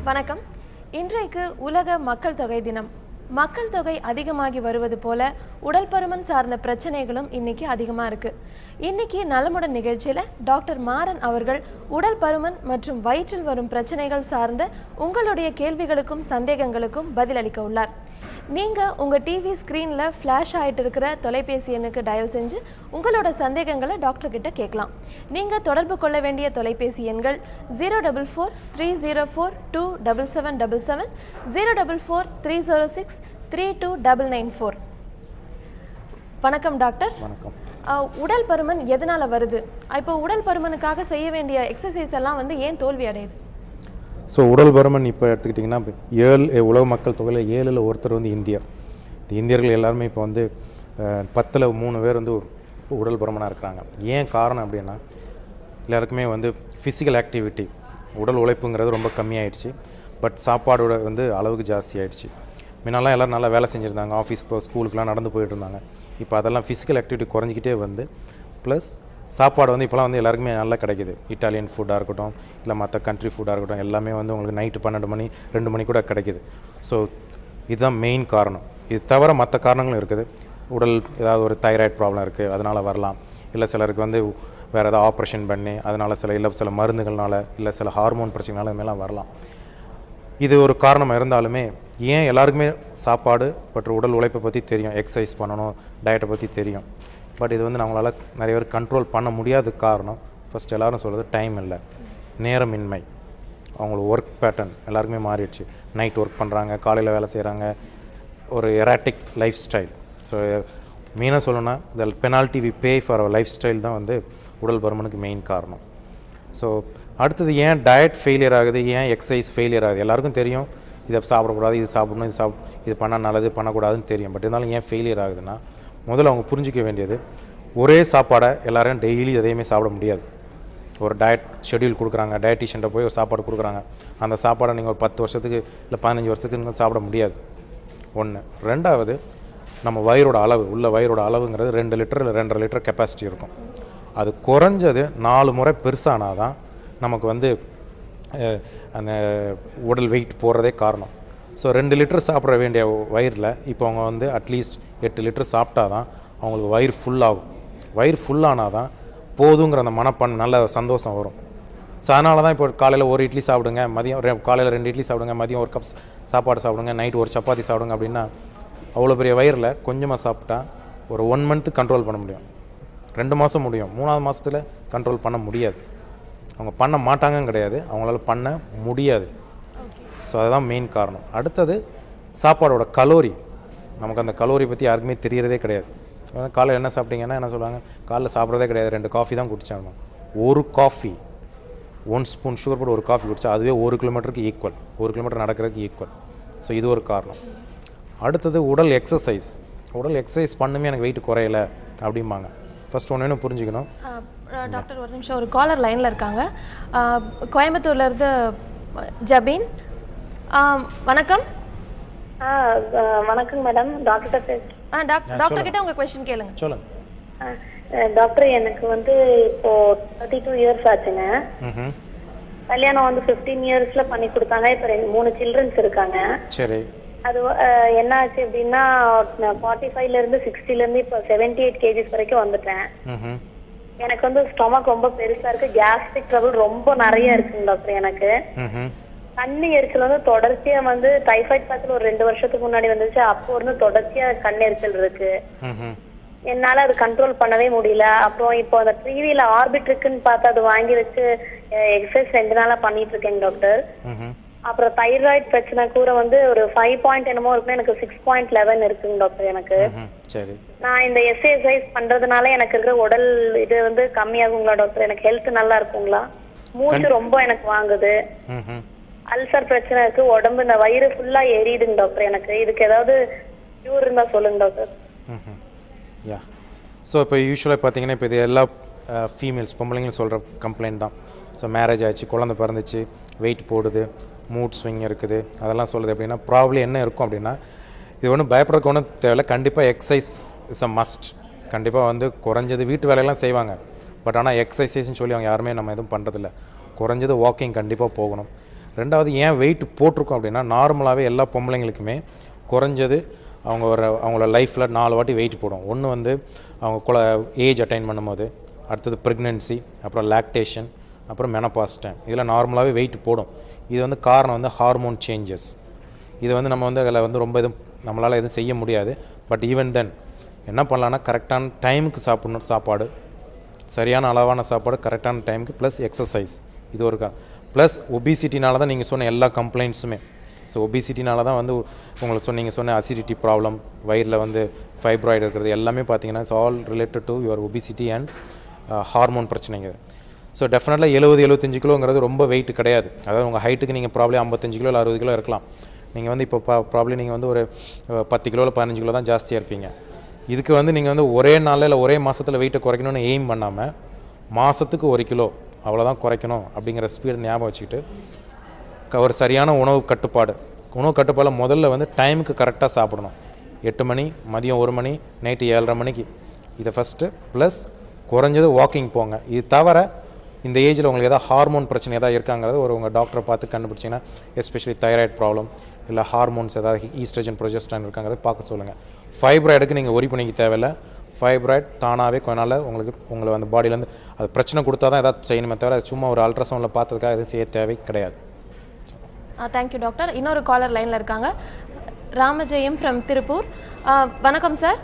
வணக்கம் இன்றைக்கு உலக மக்கள் தொகை தினம் மக்கள் தொகை அதிகமாகி வருவது போல உடல் பருமன் சார்ந்த பிரச்சனைகளும் இன்னைக்கு அதிகமாக இருக்கு இன்னைக்கு நலமுடன் நிகழ்ச்சியில் டாக்டர் மாறன் அவர்கள் உடல் பருமன் மற்றும் வயிற்றில் வரும் பிரச்சனைகள் சார்ந்த உங்களுடைய கேள்விகளுக்கும் சந்தேகங்களுக்கும் பதிலளிக்க உள்ளார் நீங்கள் உங்கள் டிவி ஸ்க்ரீனில் ஃப்ளாஷ் ஆகிட்டு இருக்கிற தொலைபேசி எண்ணுக்கு டயல் செஞ்சு உங்களோட சந்தேகங்களை டாக்டர் கிட்ட கேட்கலாம் நீங்கள் தொடர்பு கொள்ள வேண்டிய தொலைபேசி எண்கள் zero double four three zero four two double seven double seven zero double four three zero six three two double nine four வணக்கம் டாக்டர் வணக்கம் அஹ், உடல் பருமன் எதனால் வருது இப்போ உடல் பருமனுக்காக செய்ய வேண்டிய எக்ஸசைஸ் எல்லாம் வந்து ஏன் தோல்வி அடையுது ஸோ உடல் பருமன் இப்போ எடுத்துக்கிட்டிங்கன்னா இப்ப ஏழு உலக மக்கள் தொகையில் ஏழில் ஒருத்தர் வந்து இந்தியர் இந்த இந்தியர்கள் எல்லாருமே இப்போ வந்து பத்தில் மூணு பேர் வந்து உடல் பருமனாக இருக்கிறாங்க ஏன் காரணம் அப்படின்னா எல்லாருக்குமே வந்து ஃபிசிக்கல் ஆக்டிவிட்டி உடல் உழைப்புங்கிறது ரொம்ப கம்மியாயிடுச்சு பட் சாப்பாடோட வந்து அளவுக்கு ஜாஸ்தி ஆயிடுச்சு முன்னெல்லாம் எல்லோரும் நல்லா வேலை செஞ்சுருந்தாங்க ஆஃபீஸ் போ ஸ்கூலுக்குலாம் நடந்து போயிட்டு இருந்தாங்க இப்போ அதெல்லாம் ஃபிசிக்கல் ஆக்டிவிட்டி குறைஞ்சிக்கிட்டே வந்து ப்ளஸ் சாப்பாடு வந்து இப்போலாம் வந்து எல்லாருக்குமே நல்லா கிடைக்குது இட்டாலியன் ஃபுட்டாக இருக்கட்டும் இல்லை மற்ற கண்ட்ரி ஃபுட்டாக இருக்கட்டும் எல்லாமே வந்து உங்களுக்கு நைட்டு பன்னெண்டு மணி ரெண்டு மணி கூட கிடைக்குது ஸோ இதுதான் மெயின் காரணம் இது தவிர மற்ற காரணங்களும் இருக்குது உடல் ஏதாவது ஒரு தைராய்டு ப்ராப்ளம் இருக்குது அதனால் வரலாம் இல்லை சிலருக்கு வந்து வேறு ஏதாவது ஆப்ரேஷன் பண்ணி அதனால் சில இல்லை சில மருந்துகள்னால இல்லை சில ஹார்மோன் பிரச்சனைனால இதுமாதிரிலாம் வரலாம் இது ஒரு காரணமாக இருந்தாலுமே ஏன் எல்லாருக்குமே சாப்பாடு மற்றும் உடல் உழைப்பை பற்றி தெரியும் எக்ஸசைஸ் பண்ணணும் டயட்டை பற்றி தெரியும் பட் இது வந்து நம்மளால் நிறைய பேர் கண்ட்ரோல் பண்ண முடியாத காரணம் ஃபர்ஸ்ட் எல்லாரும் சொல்கிறது டைம் இல்லை நேரமின்மை அவங்களுக்கு ஒர்க் பேட்டர்ன் எல்லாருக்குமே மாறிடுச்சு நைட் ஒர்க் பண்ணுறாங்க காலையில் வேலை செய்கிறாங்க ஒரு எராட்டிக் லைஃப் ஸ்டைல் ஸோ மெயினாக சொல்லணும்னா the penalty we pay for our life style தான் வந்து உடல் பருமனுக்கு மெயின் காரணம் ஸோ அடுத்தது ஏன் டயட் ஃபெயிலியர் ஆகுது ஏன் எக்ஸசைஸ் ஃபெயிலியர் ஆகுது எல்லாருக்கும் தெரியும் இதை சாப்பிடக்கூடாது இது சாப்பிடணும் இது சாப் இது பண்ணால் நல்லது பண்ணக்கூடாதுன்னு தெரியும் பட் இருந்தாலும் ஏன் ஃபெயிலியர் ஆகுதுன்னா முதல்ல அவங்க புரிஞ்சிக்க வேண்டியது ஒரே சாப்பாடை எல்லாரும் டெய்லி எதையுமே சாப்பிட முடியாது ஒரு டயட் ஷெட்யூல் கொடுக்குறாங்க டயட்டிஷியன்ட்ட போய் ஒரு சாப்பாடு கொடுக்குறாங்க அந்த சாப்பாடை நீங்கள் ஒரு பத்து வருஷத்துக்கு இல்லை பதினஞ்சு வருஷத்துக்கு நீங்கள் சாப்பிட முடியாது ஒன்று ரெண்டாவது நம்ம வயிறோட அளவு உள்ள வயிறோட அளவுங்கிறது ரெண்டு லிட்டர் இல்லை ரெண்டரை லிட்டர் கெப்பாசிட்டி இருக்கும் அது குறைஞ்சது நாலு முறை பெருசானால் தான் நமக்கு வந்து அஹ், அந்த உடல் வெயிட் போடுறதே காரணம் ஸோ ரெண்டு லிட்டர் சாப்பிட வேண்டிய வயிறில் இப்போ அவங்க வந்து அட்லீஸ்ட் எட்டு லிட்டர் சாப்பிட்டா தான் அவங்களுக்கு வயிறு ஃபுல்லாகும் வயிறு ஃபுல்லானால் தான் போதுங்கிற அந்த மனப்பான் நல்ல சந்தோஷம் வரும் ஸோ அதனால தான் இப்போ காலையில் ஒரு இட்லி சாப்பிடுங்க மதியம் ரெ- காலையில் ரெண்டு இட்லி சாப்பிடுங்க மதியம் ஒரு கப் சாப்பாடு சாப்பிடுங்க நைட் ஒரு சப்பாத்தி சாப்பிடுங்க அப்படின்னா அவ்வளோ பெரிய வயிறில் கொஞ்சமாக சாப்பிட்டா ஒரு ஒன் மந்த்து கண்ட்ரோல் பண்ண முடியும் ரெண்டு மாதம் முடியும் மூணாவது மாதத்தில் கண்ட்ரோல் பண்ண முடியாது அவங்க பண்ண மாட்டாங்கன்னு கிடையாது அவங்களால பண்ண முடியாது ஸோ அதுதான் மெயின் காரணம் அடுத்தது சாப்பாடோட கலோரி நமக்கு அந்த கலோரி பற்றி யாருக்குமே தெரியறதே கிடையாது காலையில் என்ன சாப்பிட்டீங்கன்னா என்ன சொல்லுவாங்க காலைல சாப்பிட்றதே கிடையாது ரெண்டு காஃபி தான் குடிச்சாங்க ஒரு காஃபி ஒன் ஸ்பூன் சுகர் போட்டு ஒரு காஃபி குடிச்சா அதுவே ஒரு கிலோமீட்டருக்கு ஈக்குவல் ஒரு கிலோமீட்டர் நடக்கிறதுக்கு ஈக்குவல் ஸோ இது ஒரு காரணம் அடுத்தது உடல் எக்ஸசைஸ் உடல் எக்ஸசைஸ் பண்ணுமே எனக்கு வெயிட் குறையல அப்படிம்பாங்க ஃபர்ஸ்ட் ஒன்று என்ன புரிஞ்சுக்கணும் அஹ், அஹ், டாக்டர் ஒரு நிமிஷம் ஒரு காலர் லைனில் இருக்காங்க அஹ், கோயம்புத்தூர்ல இருந்து ஜபீன் அஹ், வணக்கம் ஆ அஹ் வணக்கம் மேடம் டாக்டர் பேச ஆ டாக்டர் டாக்டர் கிட்ட உங்க கொஸ்டின் கேளுங்க சொல்லுங்கள் டாக்டர் எனக்கு வந்து இப்போ தேர்ட்டி டூ இயர்ஸ் ஆச்சுங்க ம் கல்யாணம் வந்து ஃபிஃப்டீன் இயர்ஸ்ல பண்ணி கொடுத்தாங்க இப்போ ரெண்டு மூணு சில்ட்ரன்ஸ் இருக்காங்க சரி அது அஹ், என்ன ஆச்சு அப்படின்னா ஃபார்ட்டி ஃபைவ்ல இருந்து சிக்ஸ்டில இருந்து இப்போ செவன்டி எயிட் கேஜிஸ் வரைக்கும் வந்துட்டேன் ம் எனக்கு வந்து ஸ்டொமக் ரொம்ப பெருசா இருக்கு கேஸ்ட்ரிக் ட்ரபிள் ரொம்ப நிறைய இருக்குங்க டாக்டர் எனக்கு ம் கண்ணு எரிச்சல் வந்து தொடர்ச்சியா வந்து டைஃபாய்ட் காய்ச்சல் ஒரு ரெண்டு வருஷத்துக்கு முன்னாடி வந்துச்சு அப்போ இருந்து தொடர்ச்சியா கண் எரிச்சல் இருக்கு ம் என்னால அது கண்ட்ரோல் பண்ணவே முடியல அப்புறம் இப்போ அந்த டிவியில ஆர்பிட் இருக்குன்னு பார்த்து அது வாங்கி வச்சு எக்ஸசைஸ் ரெண்டு நாளா பண்ணிட்டு இருக்கேங்க டாக்டர் ம் அப்புறம் தைராய்டு பிரச்சனை கூட வந்து ஒரு ஃபைவ் பாயிண்ட் என்னமோ இருக்குன்னா எனக்கு சிக்ஸ் பாயிண்ட் லெவன் இருக்குங்க டாக்டர் எனக்கு ம் சரி நான் இந்த எக்ஸசைஸ் பண்றதுனால எனக்கு இருக்கிற உடல் இது வந்து கம்மியாகுங்களா டாக்டர் எனக்கு ஹெல்த் நல்லா இருக்குங்களா மூச்சு ரொம்ப எனக்கு வாங்குது ம் அல்சர் பிரச்சனை இருக்கு உடம்பு இந்த வயிறு ஃபுல்லா எரியுதுங்க டாக்டர் எனக்கு இதுக்கு ஏதாவது கியூர் இருந்தா சொல்லுங்க டாக்டர் ம் யா ஸோ இப்போ யூஸ்வலாக பார்த்தீங்கன்னா இப்போ இது எல்லா ஃபீமேல்ஸ் பொம்பளைங்களும் சொல்கிற கம்ப்ளைண்ட் தான் ஸோ மேரேஜ் ஆச்சு குழந்தை பிறந்துச்சு வெயிட் போடுது மூட் ஸ்விங் இருக்குது அதெல்லாம் சொல்லுது அப்படின்னா ப்ராப்ளம் என்ன இருக்கும் அப்படின்னா இது ஒன்றும் பயப்படுறதுக்கு ஒன்றும் தேவையில்ல கண்டிப்பாக எக்ஸசைஸ் இஸ் அ மஸ்ட் கண்டிப்பாக வந்து குறைஞ்சது வீட்டு வேலையெல்லாம் செய்வாங்க பட் ஆனால் எக்ஸசைஸ்னு சொல்லி அவங்க யாருமே நம்ம எதுவும் பண்ணுறதில்ல குறைஞ்சது வாக்கிங் கண்டிப்பாக போகணும் ரெண்டாவது ஏன் வெயிட் போட்டிருக்கோம் அப்படின்னா நார்மலாகவே எல்லா பொம்பளைங்களுக்குமே குறைஞ்சது அவங்க ஒரு அவங்களோட லைஃப்பில் நாலு வாட்டி வெயிட் போடும் ஒன்று வந்து அவங்க குல ஏஜ் அட்டைன் பண்ணும்போது அடுத்தது ப்ரெக்னென்சி அப்புறம் லாக்டேஷன் அப்புறம் மெனபாஸ் டைம் இதில் நார்மலாகவே வெயிட் போடும் இது வந்து காரணம் வந்து ஹார்மோன் சேஞ்சஸ் இது வந்து நம்ம வந்து அதில் வந்து ரொம்ப எதுவும் நம்மளால் எதுவும் செய்ய முடியாது பட் ஈவன் தென் என்ன பண்ணலான்னா கரெக்டான டைமுக்கு சாப்பிடணும் சாப்பாடு சரியான அளவான சாப்பாடு கரெக்டான டைமுக்கு ப்ளஸ் எக்ஸசைஸ் இது ஒரு ப்ளஸ் ஒபிசிட்டினால தான் நீங்கள் சொன்ன எல்லா கம்ப்ளைண்ட்ஸுமே ஸோ ஒபிசிட்டினால தான் வந்து உங்களுக்கு சொன்னீங்க சொன்ன அசிடிட்டி ப்ராப்ளம் வயிறில் வந்து ஃபைப்ராய்டு இருக்கிறது எல்லாமே பார்த்தீங்கன்னா it's all related to your obesity and hormone பிரச்சனைங்க ஸோ டெஃபினட்டாக எழுபது எழுபத்தஞ்சு கிலோங்கிறது ரொம்ப வெயிட் கிடையாது அதாவது உங்கள் ஹைட்டுக்கு நீங்கள் ப்ராப்ளம் ஐம்பத்தஞ்சு கிலோ இல்லை அறுபது கிலோ இருக்கலாம் நீங்கள் வந்து இப்போ ப்ராப்ளம் நீங்கள் வந்து ஒரு அஹ், பத்து கிலோவில் பதினஞ்சு கிலோ தான் ஜாஸ்தியாக இருப்பீங்க இதுக்கு வந்து நீங்கள் வந்து ஒரே நாளில் இல்லை ஒரே மாதத்தில் வெயிட்டை குறைக்கணும்னு எய்ம் பண்ணாமல் மாதத்துக்கு ஒரு கிலோ அவ்வளோதான் குறைக்கணும் அப்படிங்கிற ஸ்பீடை ஞாபகம் வச்சுக்கிட்டு க- ஒரு சரியான உணவு கட்டுப்பாடு உணவு கட்டுப்பாடு முதல்ல வந்து டைமுக்கு கரெக்டாக சாப்பிடணும் எட்டு மணி மதியம் ஒரு மணி நைட்டு ஏழரை மணிக்கு இதை ஃபஸ்ட்டு ப்ளஸ் குறைஞ்சது வாக்கிங் போங்க இது தவிர இந்த ஏஜில் உங்களுக்கு ஏதாவது ஹார்மோன் பிரச்சனை ஏதாவது இருக்காங்கிறது ஒரு உங்கள் டாக்டரை பார்த்து கண்டுபிடிச்சிங்கன்னா எஸ்பெஷலி தைராய்டு ப்ராப்ளம் இல்லை ஹார்மோன்ஸ் ஏதாவது ஈஸ்ட்ரஜன் ப்ரொஜெஸ்ட்ரான் இருக்காங்கிறத பார்க்க சொல்லுங்கள் ஃபைப்ராய்டுக்கு நீங்கள் ஒரி பண்ணிக்க தேவையில்ல ஃபைப்ராய்டு தானாகவே கொஞ்ச நாள் உங்களுக்கு உங்களை அந்த பாடியிலேருந்து அது பிரச்சனை கொடுத்தா தான் ஏதாவது செய்யணுமே தவிர அது சும்மா ஒரு அல்ட்ராசவுண்டில் பார்த்ததுக்காக எதுவும் செய்ய தேவை கிடையாது தேங்க்யூ டாக்டர் இன்னொரு காலர் லைனில் இருக்காங்க ராமஜெயம் ஃப்ரம் திருப்பூர் ஆ, வணக்கம் சார்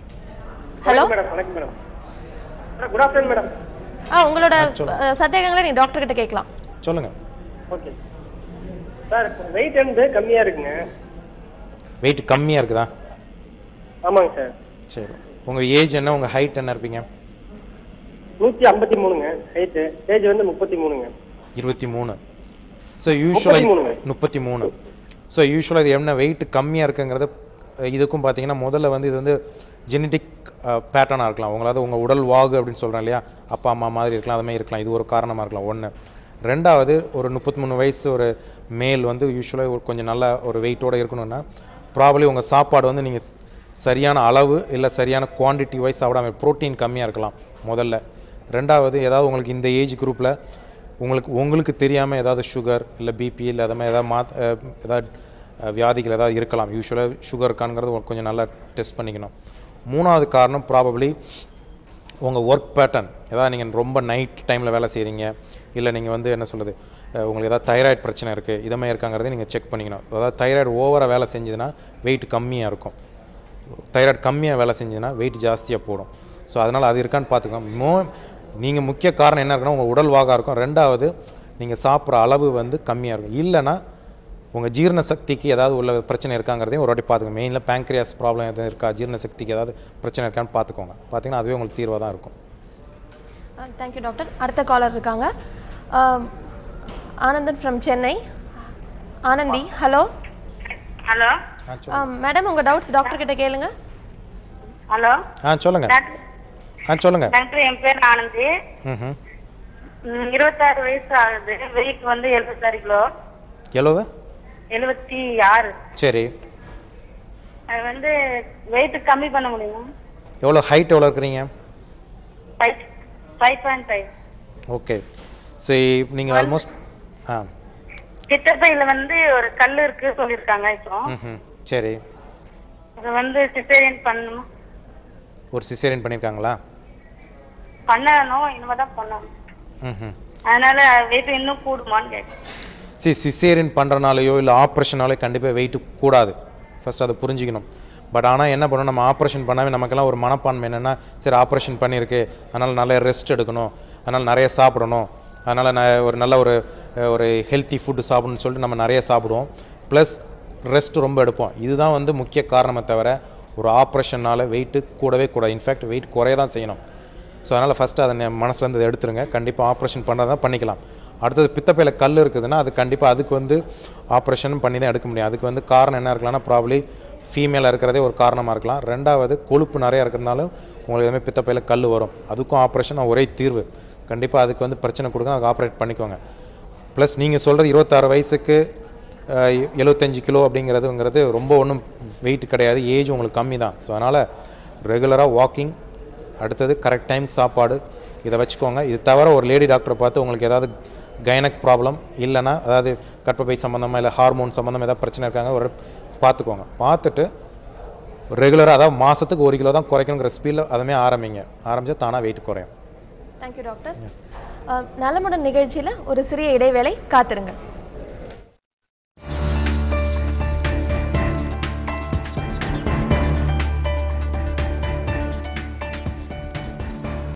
ஹலோ மேடம் வணக்கம் மேடம் குட் ஆஃப்டர்நூன் மேடம் ஆ உங்களோட அஹ், சந்தேகங்களை நீங்கள் டாக்டர் கிட்ட கேட்கலாம் சொல்லுங்கள் ஓகே சார் வெயிட் வந்து கம்மியா இருக்குங்க வெயிட் கம்மியாக இருக்குதா ஆமாங்க சார் சரி உங்கள் ஏஜ் என்ன உங்கள் ஹைட் என்ன இருப்பீங்க நூற்றி ஐம்பத்தி மூணுங்க ஹைட்டு ஏஜ் வந்து முப்பத்தி மூணுங்க இருபத்தி மூணு ஸோ யூஸ்வலாக மூணுங்க. முப்பத்தி மூணு ஸோ யூஸ்வலாக இது என்ன வெயிட் கம்மியாக இருக்குங்கிறது அஹ், இதுக்கும் பார்த்தீங்கன்னா முதல்ல வந்து இது வந்து ஜெனட்டிக் பேட்டர்னாக இருக்கலாம் உங்களாவது உங்கள் உடல் வாகு அப்படின்னு சொல்கிறேன் இல்லையா அப்பா அம்மா மாதிரி இருக்கலாம் அது மாதிரி இருக்கலாம் இது ஒரு காரணமாக இருக்கலாம் ஒன்று ரெண்டாவது ஒரு முப்பத்தி மூணு வயசு ஒரு மேல் வந்து யூஸ்வலாக கொஞ்சம் நல்ல ஒரு வெயிட்டோடு இருக்கணும்னா ப்ராபலி உங்கள் சாப்பாடு வந்து நீங்கள் சரியான அளவு இல்லை சரியான குவாண்டிட்டி வைஸ் சாப்பிடாம ப்ரோட்டீன் கம்மியாக இருக்கலாம் முதல்ல ரெண்டாவது ஏதாவது உங்களுக்கு இந்த ஏஜ் குரூப்பில் உங்களுக்கு உங்களுக்கு தெரியாமல் ஏதாவது சுகர் இல்லை பிபி இல்லை அதை மாதிரி ஏதாவது மாத் அஹ், ஏதாவது அஹ், வியாதிகள் ஏதாவது இருக்கலாம் யூஸ்வலாக சுகர் இருக்காங்கிறது உங்களுக்கு கொஞ்சம் நல்லா டெஸ்ட் பண்ணிக்கணும் மூணாவது காரணம் ப்ராபப்ளி உங்கள் ஒர்க் பேட்டர்ன் ஏதாவது நீங்கள் ரொம்ப நைட் டைமில் வேலை செய்கிறீங்க இல்லை நீங்கள் வந்து என்ன சொல்கிறது உங்களுக்கு ஏதாவது தைராய்டு பிரச்சனை இருக்குது இதை மாதிரி இருக்காங்கிறதை நீங்கள் செக் பண்ணிக்கணும் அதாவது தைராய்டு ஓவராக வேலை செஞ்சதுன்னா வெயிட் கம்மியாக இருக்கும் தைராய்டு கம்மியாக வேலை செஞ்சதுன்னா வெயிட் ஜாஸ்தியாக போடும் ஸோ அதனால் அது இருக்கான்னு பார்த்துக்கோங்க மோ நீங்கள் முக்கிய காரணம் என்ன இருக்குன்னா உங்கள் உடல் வாகா இருக்கும் ரெண்டாவது நீங்கள் சாப்பிட்ற அளவு வந்து கம்மியாக இருக்கும் இல்லைன்னா உங்கள் ஜீரண சக்திக்கு ஏதாவது உள்ள பிரச்சனை இருக்காங்கிறதையும் ஒரு வாட்டி பார்த்துக்கோங்க மெயினில் பேங்க்ரியாஸ் ப்ராப்ளம் எதுவும் இருக்கா ஜீரண சக்திக்கு ஏதாவது பிரச்சனை இருக்கான்னு பார்த்துக்கோங்க பார்த்தீங்கன்னா அதுவே உங்களுக்கு தீர்வாக தான் இருக்கும் தேங்க்யூ டாக்டர் அடுத்த காலர் இருக்காங்க ஆம், Anandan from Chennai Anandhi hello hello madam உங்கள் டவுட்ஸ் டாக்டர் கிட்ட கேளுங்க ஹலோ ஆ சொல்லுங்கள் டாக்டர் ஆ சொல்லுங்கள் டாக்டர் என் பேர் ஆனந்தி ம் ம், இருபத்தாறு வயசு ஆகுது வெயிட் வந்து எழுபத்தாறு கிலோ எவ்வளவு எழுபத்தி ஆறு சரி அது வந்து வெயிட் கம்மி பண்ண முடியுமா எவ்வளோ ஹைட் எவ்வளோ இருக்கிறீங்க five five point five okay சரி நீங்கள் ஆல்மோஸ்ட் ஆ சித்தப்பையில வந்து ஒரு கல் இருக்கு சொல்லியிருக்காங்க இப்போ ம் சரி அது வந்து சிசேரியன் பண்ணணும் ஒரு சிசேரியன் பண்ணியிருக்காங்களா பண்ணணும் இனிமே தான் பண்ணணும் ம் அதனால வெயிட் இன்னும் கூடுமான்னு கேட்டேன் சரி சிசேரியன் பண்ணுறனாலையோ இல்லை ஆப்ரேஷனாலே கண்டிப்பாக வெயிட் கூடாது ஃபர்ஸ்ட் அதை புரிஞ்சுக்கணும் பட் ஆனால் என்ன பண்ணணும் நம்ம ஆப்ரேஷன் பண்ணாமே நமக்கெல்லாம் ஒரு மனப்பான்மை என்னென்னா சரி ஆப்ரேஷன் பண்ணியிருக்கு அதனால் நல்ல ரெஸ்ட் எடுக்கணும் அதனால் நிறைய சாப்பிடணும் அதனால் நான் ஒரு நல்ல ஒரு அஹ், ஒரு ஹெல்த்தி ஃபுட்டு சாப்பிடணும்னு சொல்லிட்டு நம்ம நிறைய சாப்பிடுவோம் ப்ளஸ் ரெஸ்ட் ரொம்ப எடுப்போம் இதுதான் வந்து முக்கிய காரணமே தவிர ஒரு ஆப்ரேஷனால் வெயிட்டு கூடவே கூடாது இன்ஃபேக்ட் வெயிட் குறைய தான் செய்யணும் ஸோ அதனால் ஃபஸ்ட்டு அதை நெ- மனசுல இருந்து எடுத்துருங்க கண்டிப்பாக ஆப்ரேஷன் பண்ணுறதா பண்ணிக்கலாம் அடுத்தது பித்தப்பையில் கல் இருக்குதுன்னா அது கண்டிப்பாக அதுக்கு வந்து ஆப்ரேஷனும் பண்ணி தான் எடுக்க முடியும் அதுக்கு வந்து காரணம் என்ன இருக்கலாம்னா ப்ராப்ளி ஃபீமேலாக இருக்கிறதே ஒரு காரணமாக இருக்கலாம் ரெண்டாவது கொழுப்பு நிறையா இருக்கிறதுனாலும் உங்களுக்கு எதுவுமே பித்தப்பையில் கல் வரும் அதுக்கும் ஆப்ரேஷன் ஒரே தீர்வு கண்டிப்பாக அதுக்கு வந்து பிரச்சனை கொடுங்க அதுக்கு ஆப்ரேட் பண்ணிக்கோங்க ப்ளஸ் நீங்கள் சொல்கிறது இருபத்தாறு வயசுக்கு அஹ், எ- எழுபத்தஞ்சு கிலோ அப்படிங்கிறதுங்கிறது ரொம்ப ஒன்றும் வெயிட் கிடையாது ஏஜ் உங்களுக்கு கம்மி தான் ஸோ அதனால் ரெகுலராக வாக்கிங் அடுத்தது கரெக்ட் டைம் சாப்பாடு இதை வச்சுக்கோங்க இது தவிர ஒரு லேடி டாக்டரை பார்த்து உங்களுக்கு ஏதாவது கைனக் ப்ராப்ளம் இல்லைன்னா அதாவது கர்ப்பப்பை சம்மந்தமாக இல்லை ஹார்மோன் சம்மந்தமாக ஏதாவது பிரச்சனை இருக்காங்க ஒரு பார்த்துக்கோங்க பார்த்துட்டு ரெகுலராக அதாவது மாதத்துக்கு ஒரு கிலோ தான் குறைக்கணுங்கிற ஸ்பீடில் அதுமே ஆரம்பிங்க ஆரம்பிச்சா தானாக வெயிட் குறையும் தேங்க்யூ டாக்டர் அஹ், நலமுடன் நிகழ்ச்சியில் ஒரு சிறிய இடைவேளை காத்திருங்கள்